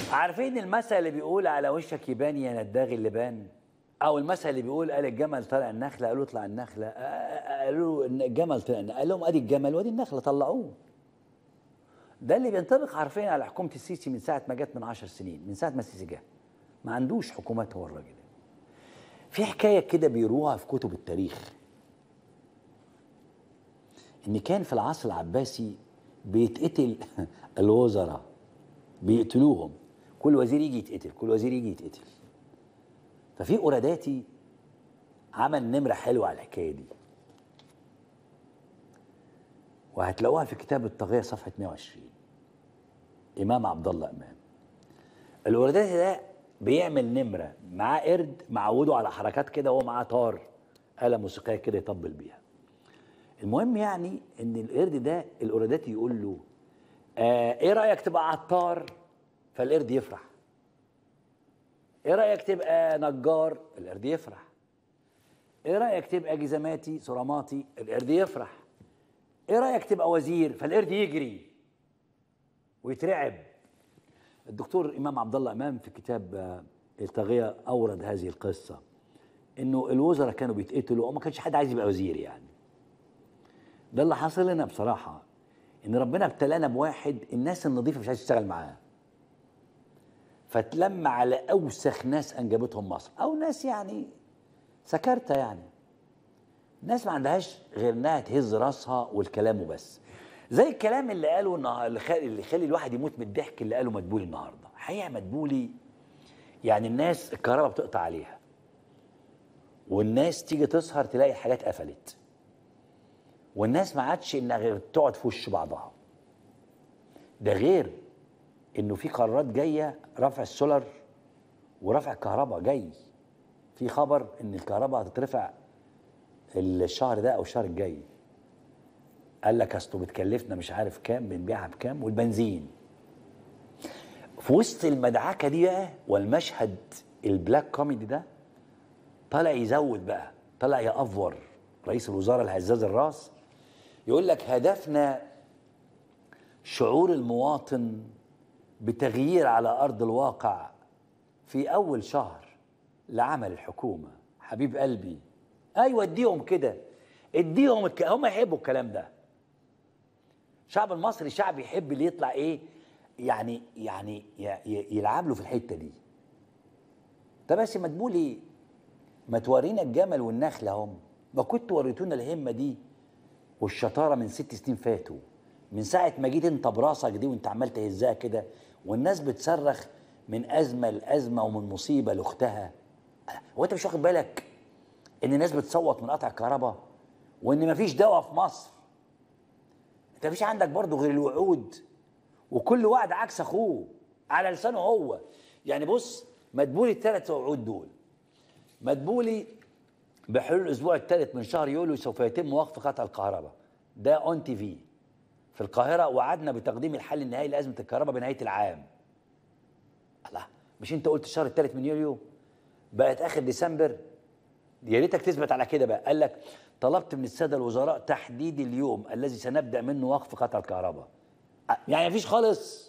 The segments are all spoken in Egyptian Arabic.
عارفين المثل اللي بيقول على وشك يبان يا نداغ اللبان او المثل اللي بيقول قال الجمل طلع النخله قالوا اطلع النخله آه، قالوا له إن الجمل طلع النخلة. قال لهم ادي الجمل وادي النخله طلعوه ده اللي بينطبق حرفيا على حكومه السيسي من ساعه ما جت من عشر سنين من ساعه ما السيسي جه ما عندوش حكومات هو الراجل في حكايه كده بيروها في كتب التاريخ ان كان في العصر العباسي بيتقتل الوزراء بيقتلوهم كل وزير يجي يتقتل كل وزير يجي يتقتل ففي قراداتي عمل نمرة حلوة على الحكاية دي وهتلاقوها في كتاب الطاغية صفحة 120 إمام عبد الله إمام القراداتي ده بيعمل نمرة معاه قرد معوده على حركات كده وهو معاه طار آلة موسيقية كده يطبل بيها المهم يعني ان القرد ده القراداتي يقول له آه ايه رايك تبقى عطار فالقرد يفرح ايه رايك تبقى نجار القرد يفرح ايه رايك تبقى جزماتي صراماتي القرد يفرح ايه رايك تبقى وزير فالقرد يجري ويترعب الدكتور امام عبد الله امام في كتاب آه، الطاغيه اورد هذه القصه انه الوزراء كانوا بيتقتلوا وما كانش حد عايز يبقى وزير يعني ده اللي حصل لنا بصراحه ان ربنا ابتلانا بواحد الناس النظيفه مش عايز تشتغل معاه فتلم على اوسخ ناس انجبتهم مصر او ناس يعني سكرتة يعني ناس ما عندهاش غير انها تهز راسها والكلام وبس زي الكلام اللي قاله النهار- اللي خلي اللي يخلي الواحد يموت من الضحك اللي قاله مدبولي النهارده حقيقه مدبولي يعني الناس الكهرباء بتقطع عليها والناس تيجي تسهر تلاقي الحاجات قفلت والناس ما عادش انها غير تقعد في وش بعضها ده غير انه في قرارات جايه رفع السولر ورفع الكهرباء جاي في خبر ان الكهرباء هتترفع الشهر ده او الشهر الجاي قال لك اصله بتكلفنا مش عارف كام بنبيعها بكام والبنزين في وسط المدعكه دي بقى والمشهد البلاك كوميدي ده طالع يزود بقى طالع يأفور رئيس الوزراء الهزاز الراس يقول لك هدفنا شعور المواطن بتغيير على ارض الواقع في اول شهر لعمل الحكومه حبيب قلبي ايوه اديهم كده اديهم الك... هم يحبوا الكلام ده الشعب المصري شعب يحب اللي يطلع ايه يعني يعني ي... ي... يلعب له في الحته دي طب بس ما تقولي ما تورينا الجمل والنخل هم ما كنت وريتونا الهمه دي والشطاره من ست سنين فاتوا من ساعه ما جيت انت براسك دي وانت عمال تهزها كده والناس بتصرخ من ازمه لازمه ومن مصيبه لاختها هو انت مش واخد بالك ان الناس بتصوت من قطع الكهرباء وان مفيش دواء في مصر انت مفيش عندك برضه غير الوعود وكل وعد عكس اخوه على لسانه هو يعني بص مدبولي الثلاث وعود دول مدبولي بحلول الاسبوع الثالث من شهر يوليو سوف يتم وقف قطع الكهرباء ده اون تي في في القاهره وعدنا بتقديم الحل النهائي لازمه الكهرباء بنهايه العام الله مش انت قلت الشهر الثالث من يوليو بقت اخر ديسمبر يا ريتك تثبت على كده بقى قال لك طلبت من الساده الوزراء تحديد اليوم الذي سنبدا منه وقف قطع الكهرباء أ- يعني مفيش خالص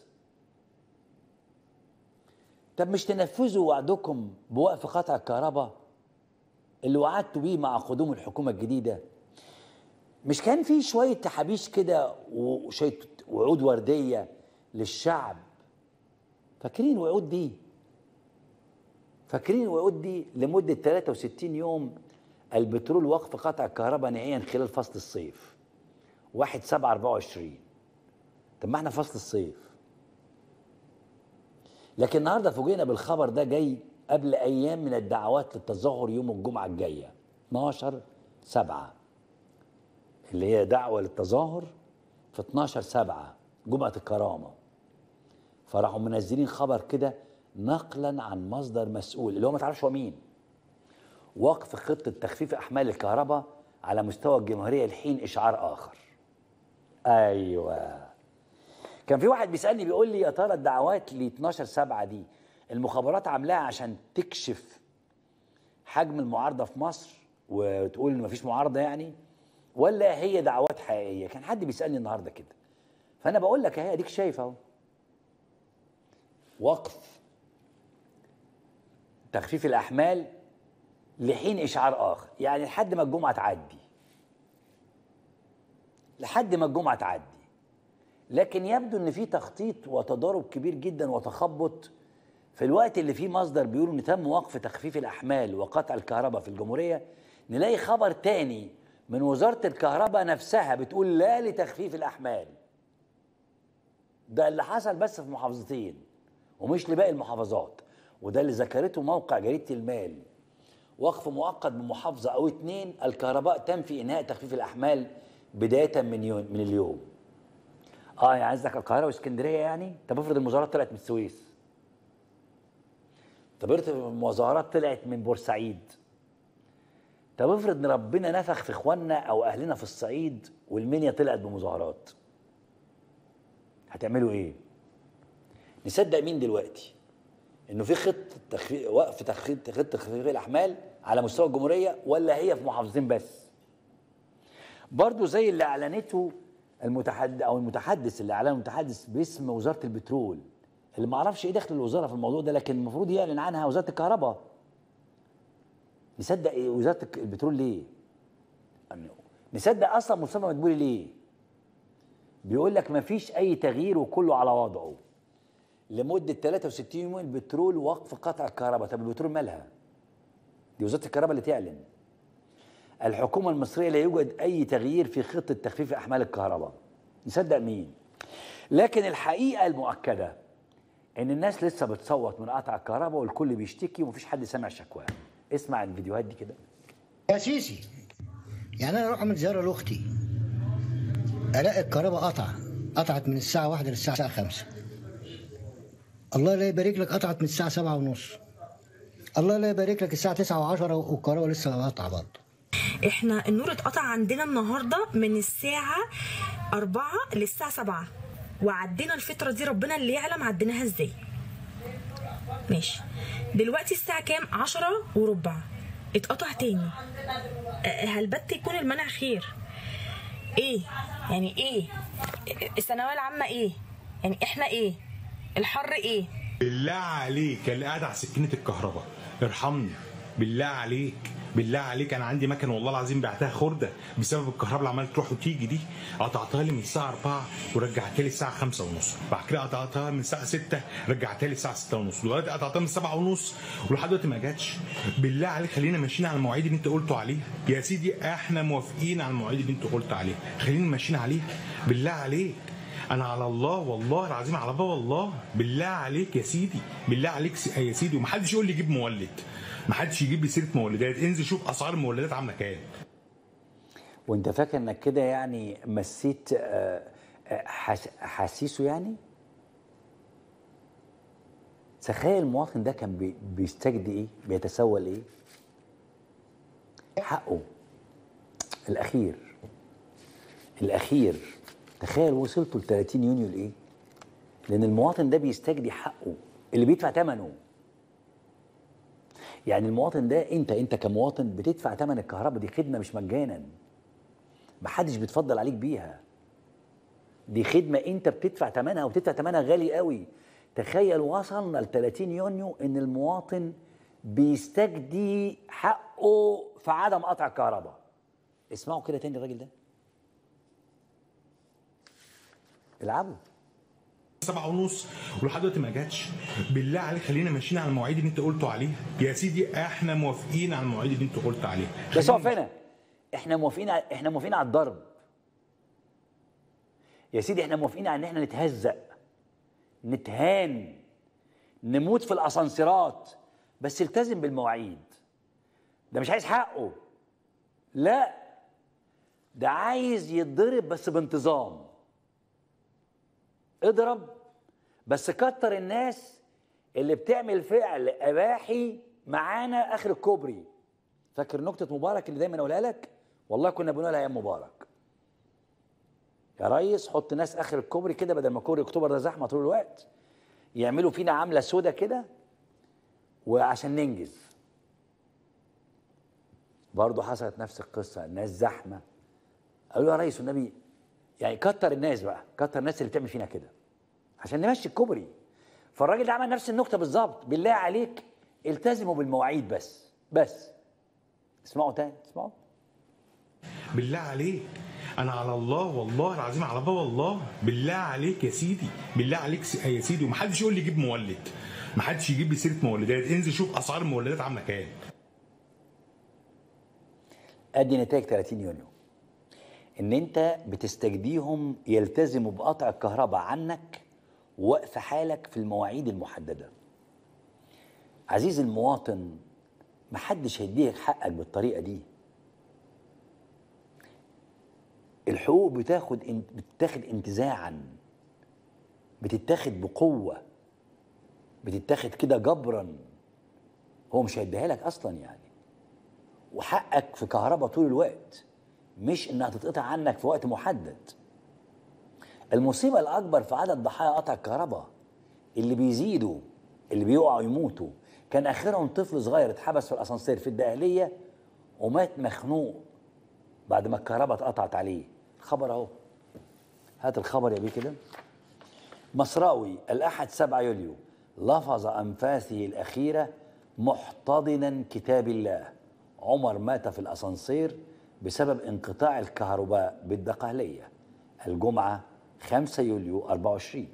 طب مش تنفذوا وعدكم بوقف قطع الكهرباء اللي وعدتوا بيه مع قدوم الحكومه الجديده مش كان في شويه تحابيش كده وشويه وعود ورديه للشعب فاكرين الوعود دي فاكرين الوعود دي لمده 63 يوم البترول وقف قطع الكهرباء نهائيا خلال فصل الصيف 1 7 24 طب ما احنا فصل الصيف لكن النهارده فوجئنا بالخبر ده جاي قبل ايام من الدعوات للتظاهر يوم الجمعه الجايه 12 7 اللي هي دعوه للتظاهر في 12 7 جمعه الكرامه فراحوا منزلين خبر كده نقلا عن مصدر مسؤول اللي هو ما تعرفش هو مين وقف خطه تخفيف احمال الكهرباء على مستوى الجمهوريه لحين اشعار اخر ايوه كان في واحد بيسالني بيقول لي يا ترى الدعوات ل 12 7 دي المخابرات عاملاها عشان تكشف حجم المعارضه في مصر وتقول ان مفيش معارضه يعني ولا هي دعوات حقيقيه كان حد بيسالني النهارده كده فانا بقول لك اهي اديك شايف اهو وقف تخفيف الاحمال لحين اشعار اخر يعني لحد ما الجمعه تعدي لحد ما الجمعه تعدي لكن يبدو ان في تخطيط وتضارب كبير جدا وتخبط في الوقت اللي فيه مصدر بيقول ان تم وقف تخفيف الاحمال وقطع الكهرباء في الجمهوريه نلاقي خبر تاني من وزاره الكهرباء نفسها بتقول لا لتخفيف الاحمال ده اللي حصل بس في محافظتين ومش لباقي المحافظات وده اللي ذكرته موقع جريده المال وقف مؤقت بمحافظه او اتنين الكهرباء تنفي انهاء تخفيف الاحمال بدايه من يوم من اليوم اه يعني عايزك القاهره واسكندريه يعني طب افرض المظاهرات طلعت من السويس طب افرض المظاهرات طلعت من بورسعيد طب افرض ان ربنا نفخ في اخواننا او اهلنا في الصعيد والمنيا طلعت بمظاهرات هتعملوا ايه نصدق مين دلوقتي انه في خطه تخفيف وقف تخفيف خطه تخفيف الاحمال على مستوى الجمهوريه ولا هي في محافظتين بس برضو زي اللي اعلنته المتحدث او المتحدث اللي اعلنه المتحدث باسم وزاره البترول اللي ما اعرفش ايه دخل الوزاره في الموضوع ده لكن المفروض يعلن عنها وزاره الكهرباء نصدق إيه وزاره البترول ليه نصدق اصلا مصطفى مدبولي ليه بيقول لك ما فيش اي تغيير وكله على وضعه لمده 63 يوم البترول وقف قطع الكهرباء طب البترول مالها دي وزاره الكهرباء اللي تعلن الحكومه المصريه لا يوجد اي تغيير في خطه تخفيف احمال الكهرباء نصدق مين لكن الحقيقه المؤكده ان الناس لسه بتصوت من قطع الكهرباء والكل بيشتكي ومفيش حد سامع شكواه اسمع الفيديوهات دي كده يا سيسي يعني انا اروح اعمل زياره لاختي الاقي الكهرباء قطع قطعت من الساعه واحدة للساعه خمسة الله لا يبارك لك قطعت من الساعه سبعة ونص الله لا يبارك لك الساعه تسعة وعشرة والكهرباء لسه قاطعه برضه احنا النور اتقطع عندنا النهارده من الساعة أربعة للساعة سبعة وعدينا الفترة دي ربنا اللي يعلم عديناها ازاي ماشي دلوقتي الساعة كام؟ عشرة وربع اتقطع تاني أه، هل بت يكون المنع خير؟ ايه؟ يعني ايه؟ الثانوية العامة ايه؟ يعني احنا ايه؟ الحر ايه؟ بالله عليك اللي قاعد على سكينه الكهرباء ارحمني بالله عليك بالله عليك انا عندي مكنه والله العظيم بعتها خرده بسبب الكهرباء اللي عماله تروح وتيجي دي قطعتها لي من الساعه 4 ورجعتها لي الساعه 5 ونص بعد كده قطعتها من الساعه 6 رجعتها لي الساعه 6 ونص دلوقتي قطعتها من 7 ونص ولحد دلوقتي ما جاتش بالله عليك خلينا ماشيين على المواعيد اللي انت قلتوا عليها يا سيدي احنا موافقين على المواعيد اللي انت قلت عليها خلينا ماشيين عليها بالله عليك انا على الله والله العظيم على الله والله بالله عليك يا سيدي بالله عليك س- يا سيدي ومحدش يقول لي جيب مولد محدش يجيب لي سيره مولدات انزل شوف اسعار المولدات عامله كام وانت فاكر انك كده يعني مسيت آه، آه، حس- حاسيسه يعني تخيل المواطن ده كان بي- بيستجدي ايه بيتسول ايه حقه الاخير الاخير تخيل وصلتوا ل 30 يونيو لايه لان المواطن ده بيستجدي حقه اللي بيدفع ثمنه يعني المواطن ده انت انت كمواطن بتدفع ثمن الكهرباء دي خدمه مش مجانا محدش بيتفضل عليك بيها دي خدمه انت بتدفع ثمنها وبتدفع ثمنها غالي قوي تخيل وصلنا ل 30 يونيو ان المواطن بيستجدي حقه في عدم قطع الكهرباء اسمعوا كده تاني الراجل ده العبوا سبعة ونص ولحد دلوقتي ما جاتش بالله عليك خلينا ماشيين على المواعيد اللي انت قلتوا عليها يا سيدي احنا موافقين على المواعيد اللي انت قلت عليها بس اقف هنا احنا موافقين على احنا موافقين على الضرب يا سيدي احنا موافقين على ان احنا نتهزق نتهان نموت في الاسانسيرات بس التزم بالمواعيد ده مش عايز حقه لا ده عايز يتضرب بس بانتظام اضرب بس كتر الناس اللي بتعمل فعل اباحي معانا اخر الكوبري فاكر نكته مبارك اللي دايما اقولها لك والله كنا بنقولها ايام مبارك يا ريس حط ناس اخر الكوبري كده بدل ما كوبري اكتوبر ده زحمه طول الوقت يعملوا فينا عامله سودا كده وعشان ننجز برضه حصلت نفس القصه الناس زحمه قالوا يا ريس والنبي يعني كتر الناس بقى كتر الناس اللي بتعمل فينا كده عشان نمشي الكوبري فالراجل ده عمل نفس النكته بالظبط بالله عليك التزموا بالمواعيد بس بس اسمعوا تاني اسمعوا بالله عليك انا على الله والله العظيم على بابا والله بالله عليك يا سيدي بالله عليك س- يا سيدي ومحدش يقول لي جيب مولد محدش يجيب لي سيره مولدات انزل شوف اسعار المولدات عامله كام ادي نتائج 30 يونيو ان انت بتستجديهم يلتزموا بقطع الكهرباء عنك ووقف حالك في المواعيد المحدده عزيزي المواطن محدش هيديك حقك بالطريقه دي الحقوق بتاخد انت بتتاخد انتزاعا بتتاخد بقوه بتتاخد كده جبرا هو مش هيديها لك اصلا يعني وحقك في كهرباء طول الوقت مش انها تتقطع عنك في وقت محدد المصيبة الأكبر في عدد ضحايا قطع الكهرباء اللي بيزيدوا اللي بيقعوا يموتوا كان آخرهم طفل صغير اتحبس في الأسانسير في الدقهلية ومات مخنوق بعد ما الكهرباء اتقطعت عليه الخبر أهو هات الخبر يا بيه كده مصراوي الأحد 7 يوليو لفظ أنفاسه الأخيرة محتضنا كتاب الله عمر مات في الأسانسير بسبب انقطاع الكهرباء بالدقهلية الجمعة 5 يوليو 24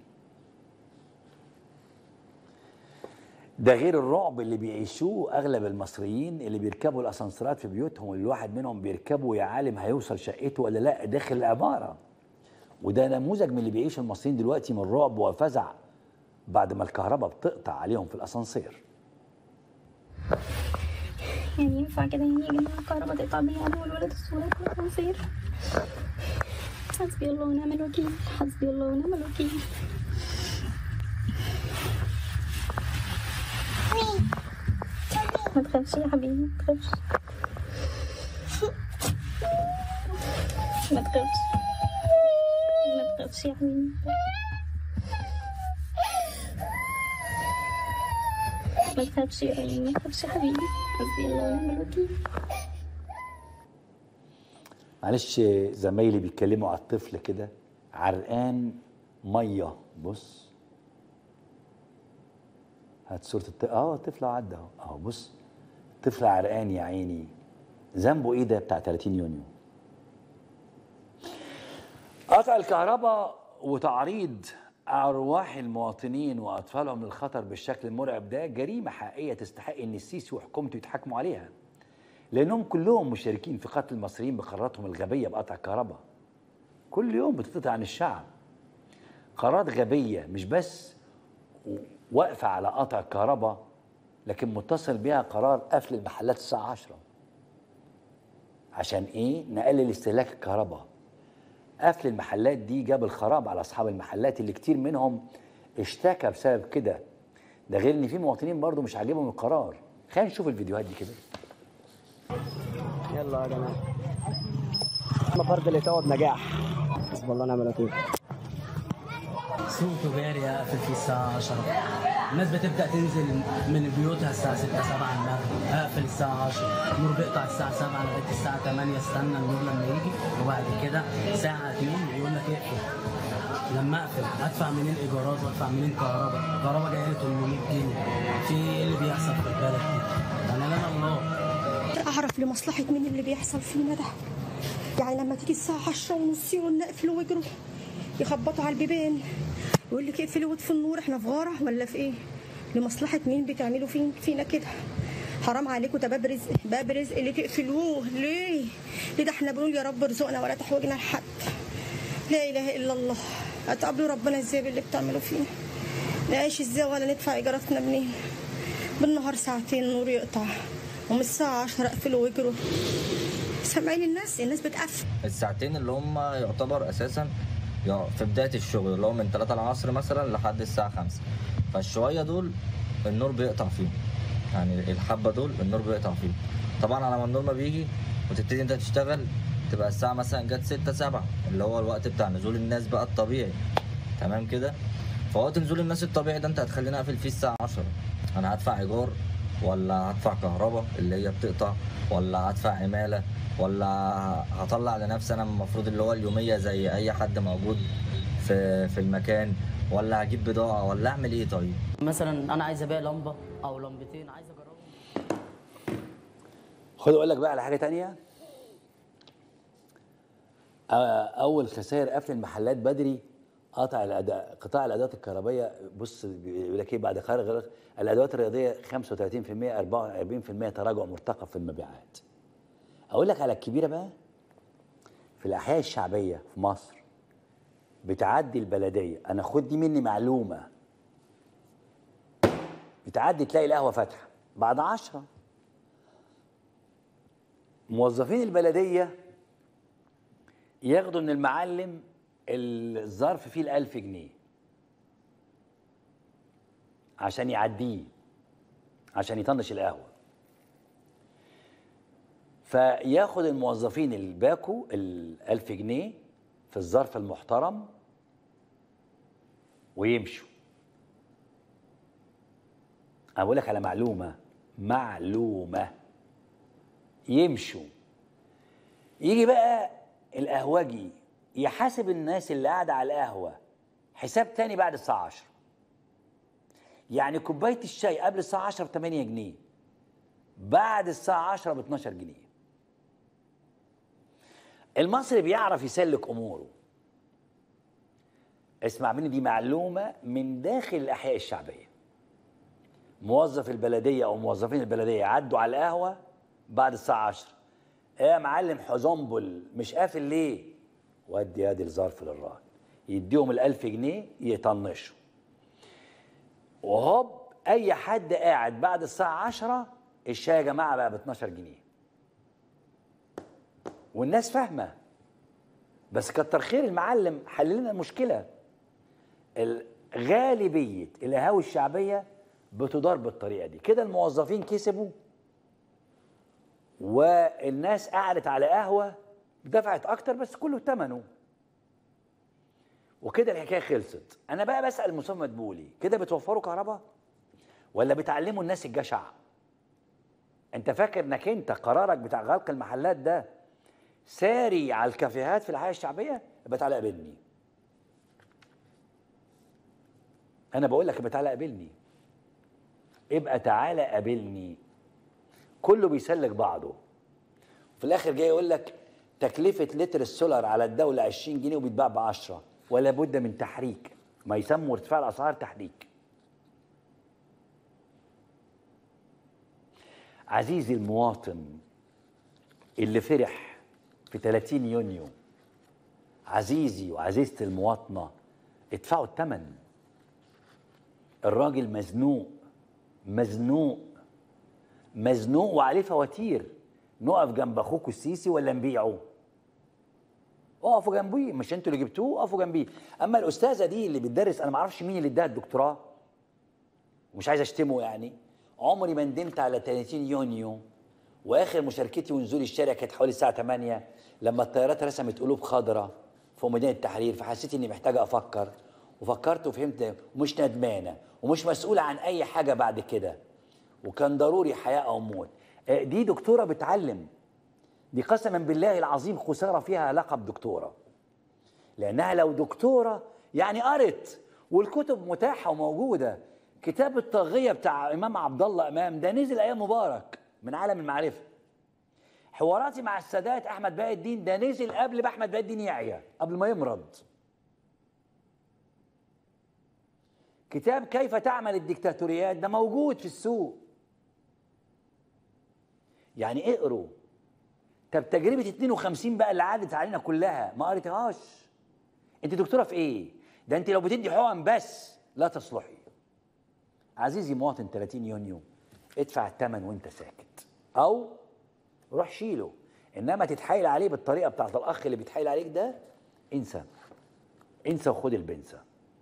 ده غير الرعب اللي بيعيشوه اغلب المصريين اللي بيركبوا الاسانسيرات في بيوتهم واللي الواحد منهم بيركبه يا عالم هيوصل شقته ولا لا داخل العماره وده نموذج من اللي بيعيش المصريين دلوقتي من رعب وفزع بعد ما الكهرباء بتقطع عليهم في الاسانسير يعني ينفع كده يعني يا جماعة الكهرباء تقطع بيا أنا والولد الصغير في الأسانسير حسبي الله ونعم الوكيل حسبي الله ونعم الوكيل ما تخافش يا حبيبي ما تخافش ما تخافش ما تخافش يا حبيبي ما تخافش يا حبيبي ما تخافش يا حبيبي حسبي الله ونعم الوكيل معلش زمايلي بيتكلموا على الطفل كده عرقان ميه بص هات صورة الطفل اه الطفل عدى اهو اهو بص طفل عرقان يا عيني ذنبه ايه ده بتاع 30 يونيو قطع الكهرباء وتعريض ارواح المواطنين واطفالهم للخطر بالشكل المرعب ده جريمه حقيقيه تستحق ان السيسي وحكومته يتحاكموا عليها لانهم كلهم مشاركين في قتل المصريين بقراراتهم الغبيه بقطع الكهرباء كل يوم بتتقطع عن الشعب قرارات غبيه مش بس واقفه على قطع الكهرباء لكن متصل بها قرار قفل المحلات الساعه 10 عشان ايه نقلل استهلاك الكهرباء قفل المحلات دي جاب الخراب على اصحاب المحلات اللي كتير منهم اشتكى بسبب كده ده غير ان في مواطنين برضو مش عاجبهم القرار خلينا نشوف الفيديوهات دي كده يلا يا جماعه احنا فرد اللي توب نجاح حسب الله ونعم الوكيل سوق تجاري اقفل فيه الساعة 10 الناس بتبدأ تنزل من بيوتها الساعة 6 7 المغرب اقفل الساعة 10 النور بيقطع الساعة 7 لغاية الساعة 8 استنى النور لما يجي وبعد كده ساعة 2 يقول لك اقفل لما اقفل ادفع منين ايجارات وادفع منين كهرباء كهرباء جايه لي 800 جنيه في ايه اللي بيحصل في البلد دي؟ انا لا الله اعرف لمصلحه مين اللي بيحصل فينا ده يعني لما تيجي الساعه 10 ونص يقولوا لنا اقفلوا واجروا يخبطوا على البيبان يقول لك اقفلوا واطفوا النور احنا في غاره ولا في ايه لمصلحه مين بتعملوا فين فينا كده حرام عليكم ده باب رزق باب رزق اللي تقفلوه ليه ليه ده احنا بنقول يا رب ارزقنا ولا تحوجنا لحد لا اله الا الله هتقابلوا ربنا ازاي باللي بتعملوا فينا نعيش ازاي ولا ندفع ايجاراتنا منين بالنهار ساعتين النور يقطع ومن الساعة 10 اقفلوا واجروا سامعين الناس الناس بتقفل الساعتين اللي هم يعتبر اساسا يع- في بدايه الشغل اللي هو من 3 العصر مثلا لحد الساعه 5 فالشويه دول النور بيقطع فيهم يعني الحبه دول النور بيقطع فيهم طبعا على ما النور ما بيجي وتبتدي انت تشتغل تبقى الساعه مثلا جت 6 7 اللي هو الوقت بتاع نزول الناس بقى الطبيعي تمام كده فوقت نزول الناس الطبيعي ده انت هتخليني اقفل فيه الساعه 10 انا هدفع ايجار ولا هدفع كهرباء اللي هي بتقطع ولا هدفع عماله ولا هطلع لنفسي انا المفروض اللي هو اليوميه زي اي حد موجود في في المكان ولا هجيب بضاعه ولا اعمل ايه طيب مثلا انا عايز ابيع لمبه او لمبتين عايز اجربهم خد اقول لك بقى على حاجه تانية آه، اول خسائر قفل المحلات بدري قطع الاداء قطاع الادوات الكهربائيه بص بيقول لك ايه بعد خارج غلق الادوات الرياضيه 35% 44% تراجع مرتقب في المبيعات اقول لك على الكبيره بقى في الاحياء الشعبيه في مصر بتعدي البلديه انا خد دي مني معلومه بتعدي تلاقي القهوه فاتحه بعد عشرة موظفين البلديه ياخدوا من المعلم الظرف فيه الألف جنيه عشان يعديه عشان يطنش القهوة فياخد الموظفين الباكو الألف جنيه في الظرف المحترم ويمشوا أنا بقول لك على معلومة معلومة يمشوا يجي بقى القهوجي يحاسب الناس اللي قاعدة على القهوة حساب تاني بعد الساعة 10 يعني كوباية الشاي قبل الساعة 10 ب 8 جنيه بعد الساعة 10 ب 12 جنيه المصري بيعرف يسلك أموره اسمع مني دي معلومة من داخل الأحياء الشعبية موظف البلدية أو موظفين البلدية يعدوا على القهوة بعد الساعة 10 ايه يا معلم حزنبل مش قافل ليه ودي ادي الظرف للراجل يديهم الألف جنيه يطنشوا وهوب اي حد قاعد بعد الساعه 10 الشاي يا جماعه بقى ب 12 جنيه والناس فاهمه بس كتر خير المعلم حل لنا المشكله ال- غالبيه القهاوي الشعبيه بتدار بالطريقه دي كده الموظفين كسبوا والناس قعدت على قهوه دفعت اكتر بس كله ثمنه وكده الحكايه خلصت انا بقى بسال مصطفى مدبولي كده بتوفروا كهرباء ولا بتعلموا الناس الجشع انت فاكر انك انت قرارك بتاع غلق المحلات ده ساري على الكافيهات في الحياه الشعبيه يبقى تعالى قابلني انا بقول لك يبقى تعالى قابلني ابقى تعالى قابلني كله بيسلك بعضه في الاخر جاي يقول لك تكلفه لتر السولار على الدوله 20 جنيه وبيتباع ب 10 ولا بد من تحريك ما يسموا ارتفاع الاسعار تحريك عزيزي المواطن اللي فرح في 30 يونيو عزيزي وعزيزتي المواطنه ادفعوا الثمن الراجل مزنوق مزنوق مزنوق وعليه فواتير نقف جنب اخوكوا السيسي ولا نبيعه اقفوا جنبيه مش انتوا اللي جبتوه اقفوا جنبيه اما الاستاذه دي اللي بتدرس انا ما اعرفش مين اللي اداها الدكتوراه ومش عايز اشتمه يعني عمري ما ندمت على 30 يونيو واخر مشاركتي ونزولي الشارع كانت حوالي الساعه 8 لما الطيارات رسمت قلوب خضراء فوق ميدان التحرير فحسيت اني محتاجه افكر وفكرت وفهمت ومش ندمانه ومش مسؤوله عن اي حاجه بعد كده وكان ضروري حياه او موت آه، دي دكتوره بتعلم دي قسما بالله العظيم خساره فيها لقب دكتوره لانها لو دكتوره يعني قرت والكتب متاحه وموجوده كتاب الطاغيه بتاع امام عبد الله امام ده نزل ايام مبارك من عالم المعرفه حواراتي مع السادات احمد باقي الدين ده نزل قبل ما احمد باقي الدين يعيا قبل ما يمرض كتاب كيف تعمل الدكتاتوريات ده موجود في السوق يعني اقروا طب تجربه 52 بقى اللي عدت علينا كلها ما قريتهاش انت دكتوره في ايه ده انت لو بتدي حقن بس لا تصلحي عزيزي مواطن 30 يونيو ادفع الثمن وانت ساكت او روح شيله انما تتحايل عليه بالطريقه بتاعت الاخ اللي بيتحايل عليك ده انسى انسى وخد البنسى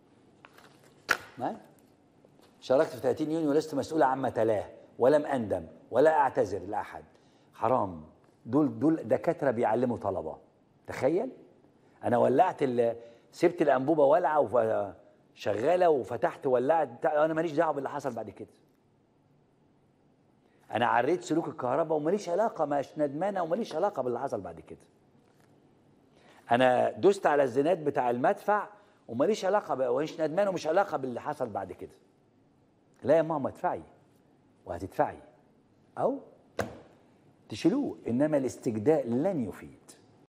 ما شاركت في 30 يونيو ولست مسؤول عما تلاه ولم اندم ولا اعتذر لاحد حرام دول دول دكاتره بيعلموا طلبه تخيل انا ولعت ال- سبت الانبوبه والعه وف- شغاله وفتحت ولعت بتاع- انا ماليش دعوه باللي حصل بعد كده انا عريت سلوك الكهرباء وماليش علاقه مش ندمانه وماليش علاقه باللي حصل بعد كده انا دست على الزناد بتاع المدفع وماليش علاقه بقى ومش ندمان ومش علاقه باللي حصل بعد كده لا يا ماما ادفعي وهتدفعي او تشيلوه انما الاستجداء لن يفيد